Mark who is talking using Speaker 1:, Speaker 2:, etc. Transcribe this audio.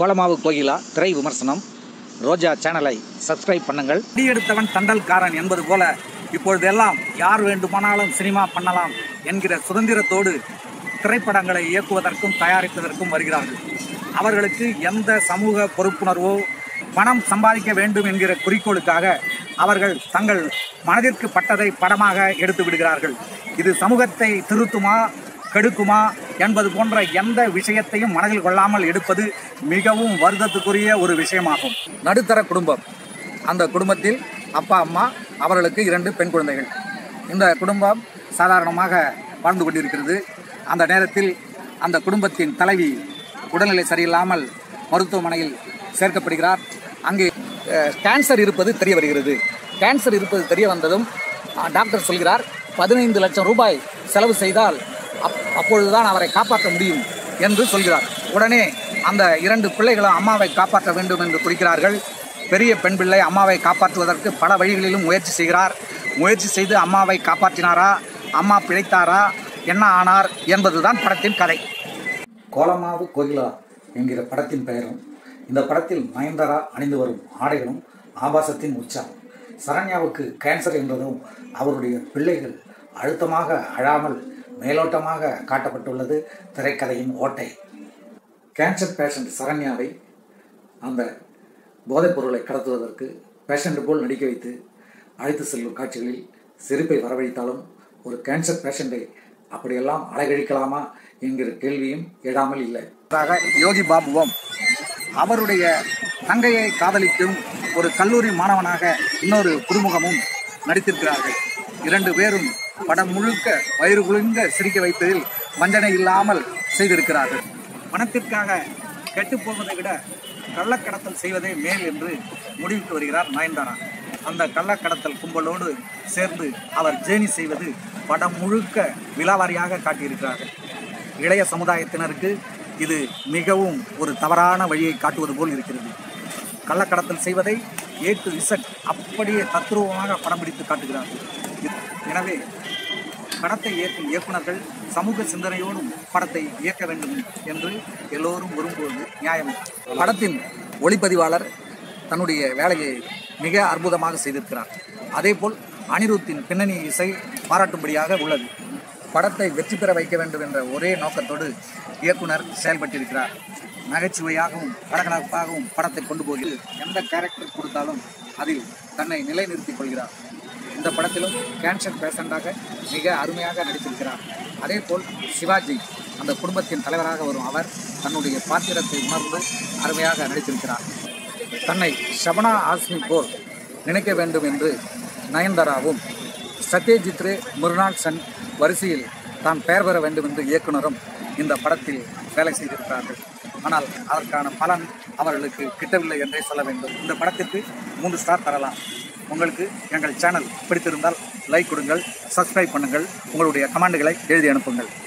Speaker 1: கோலமாவு கோகிலா திரை விமர்சனம் ரோஜா சேனலை சப்ஸ்கிரைப் பண்ணுங்கள் எடுத்தவன் தண்டல்காரன் என்பது போல இப்பொழுதெல்லாம் யார் வேண்டுமானாலும் சினிமா பண்ணலாம் என்கிற சுதந்திரத்தோடு திரைப்படங்களை இயக்குவதற்கும் தயாரிப்பதற்கும் வருகிறார்கள் அவர்களுக்கு எந்த சமூக பொறுப்புணர்வோ பணம் சம்பாதிக்க வேண்டும் என்கிற குறிக்கோளுக்காக அவர்கள் தங்கள் மனதிற்கு பட்டதை படமாக எடுத்து விடுகிறார்கள் இது சமூகத்தை திருத்துமா கெடுக்குமா என்பது போன்ற எந்த விஷயத்தையும் மனதில் கொள்ளாமல் எடுப்பது மிகவும் வருத்தத்துக்குரிய ஒரு விஷயமாகும் நடுத்தர குடும்பம் அந்த குடும்பத்தில் அப்பா அம்மா அவர்களுக்கு இரண்டு பெண் குழந்தைகள் இந்த குடும்பம் சாதாரணமாக வாழ்ந்து கொண்டிருக்கிறது அந்த நேரத்தில் அந்த குடும்பத்தின் தலைவி உடல்நிலை சரியில்லாமல் மருத்துவமனையில் சேர்க்கப்படுகிறார் அங்கே அஹ், கேன்சர் இருப்பது தெரிய வருகிறது கேன்சர் இருப்பது தெரிய வந்ததும் அஹ், டாக்டர் சொல்கிறார் பதினைந்து லட்சம் ரூபாய் செலவு செய்தால் அப் அப்பொழுதுதான் அவரை காப்பாற்ற முடியும் என்று சொல்கிறார் உடனே அந்த இரண்டு பிள்ளைகளும் அம்மாவை காப்பாற்ற வேண்டும் என்று குறிக்கிறார்கள் பெரிய பெண் பிள்ளை அம்மாவை காப்பாற்றுவதற்கு பல வழிகளிலும் முயற்சி செய்கிறார் முயற்சி செய்து அம்மாவை காப்பாற்றினாரா அம்மா பிழைத்தாரா என்ன ஆனார் என்பதுதான் படத்தின் கதை கோலமாவு கோகிலா என்கிற படத்தின் பெயரும் இந்த படத்தில் நயன்தாரா அணிந்து வரும் ஆடைகளும் ஆபாசத்தின் உச்சம் சரண்யாவுக்கு கேன்சர் என்பதும் அவருடைய பிள்ளைகள் அழுத்தமாக அழாமல் மேலோட்டமாக காட்டப்பட்டுள்ளது திரைக்கதையின் ஓட்டை கேன்சர் பேஷண்ட் சரண்யாவை அந்த போதைப் பொருளை கடத்துவதற்கு பேஷண்ட் போல் நடிக்க வைத்து அழைத்து செல்லும் காட்சிகளில் சிரிப்பை வரவழைத்தாலும் ஒரு கேன்சர் பேஷண்டை அப்படியெல்லாம் அலைகழிக்கலாமா என்கிற கேள்வியும் எழாமல் இல்லை யோகி பாபுவும் அவருடைய தங்கையை காதலிக்கும் ஒரு கல்லூரி மாணவனாக இன்னொரு புதுமுகமும் நடித்திருக்கிறார்கள் இரண்டு பேரும் படம் முழுக்க வயிறு குலுங்க சிரிக்க வைப்பதில் வஞ்சனை இல்லாமல் செய்திருக்கிறார்கள் பணத்திற்காக கெட்டுப் போவதை விட கள்ளக்கடத்தல் செய்வதே மேல் என்று முடிவுக்கு வருகிறார் நயன்தாரா அந்த கள்ளக்கடத்தல் கும்பலோடு சேர்ந்து அவர் ஜேர்னி செய்வது படம் முழுக்க விலாவாரியாக காட்டியிருக்கிறார்கள் இளைய சமுதாயத்தினருக்கு இது மிகவும் ஒரு தவறான வழியை காட்டுவது போல் இருக்கிறது கள்ளக்கடத்தல் செய்வதை ஏ டு இசட் அப்படியே தத்ரூபமாக படம் பிடித்து காட்டுகிறார்கள் எனவே படத்தை இயக்கும் இயக்குனர்கள் சமூக சிந்தனையோடும் படத்தை இயக்க வேண்டும் என்று எல்லோரும் விரும்புவது நியாயம் படத்தின் ஒளிப்பதிவாளர் தன்னுடைய வேலையை மிக அற்புதமாக செய்திருக்கிறார் அதேபோல் அனிருத்தின் பின்னணி இசை பாராட்டும்படியாக உள்ளது படத்தை வெற்றி பெற வைக்க வேண்டும் என்ற ஒரே நோக்கத்தோடு இயக்குனர் செயல்பட்டிருக்கிறார் நகைச்சுவையாகவும் கலகலப்பாகவும் படத்தை கொண்டு போய் எந்த கேரக்டர் கொடுத்தாலும் அதில் தன்னை நிலைநிறுத்திக் கொள்கிறார் இந்த படத்திலும் கேன்சர் பேஷண்டாக மிக அருமையாக நடித்திருக்கிறார் அதே போல் சிவாஜி அந்த குடும்பத்தின் தலைவராக வரும் அவர் தன்னுடைய பாத்திரத்தை உணர்ந்து அருமையாக நடித்திருக்கிறார் தன்னை ஷபனா ஆஸ்மி போல் நினைக்க வேண்டும் என்று நயன்தாராவும் சத்யஜித் ரே மிருனால் சென் வரிசையில் தான் பெயர் பெற வேண்டும் என்று இயக்குனரும் இந்த படத்தில் வேலை செய்திருக்கிறார்கள் ஆனால் அதற்கான பலன் அவர்களுக்கு கிட்டவில்லை என்றே சொல்ல வேண்டும் இந்த படத்திற்கு மூன்று ஸ்டார் தரலாம் உங்களுக்கு எங்கள் சேனல் பிடித்திருந்தால் லைக் கொடுங்கள் சப்ஸ்கிரைப் பண்ணுங்கள் உங்களுடைய கமெண்டுகளை எழுதி அனுப்புங்கள்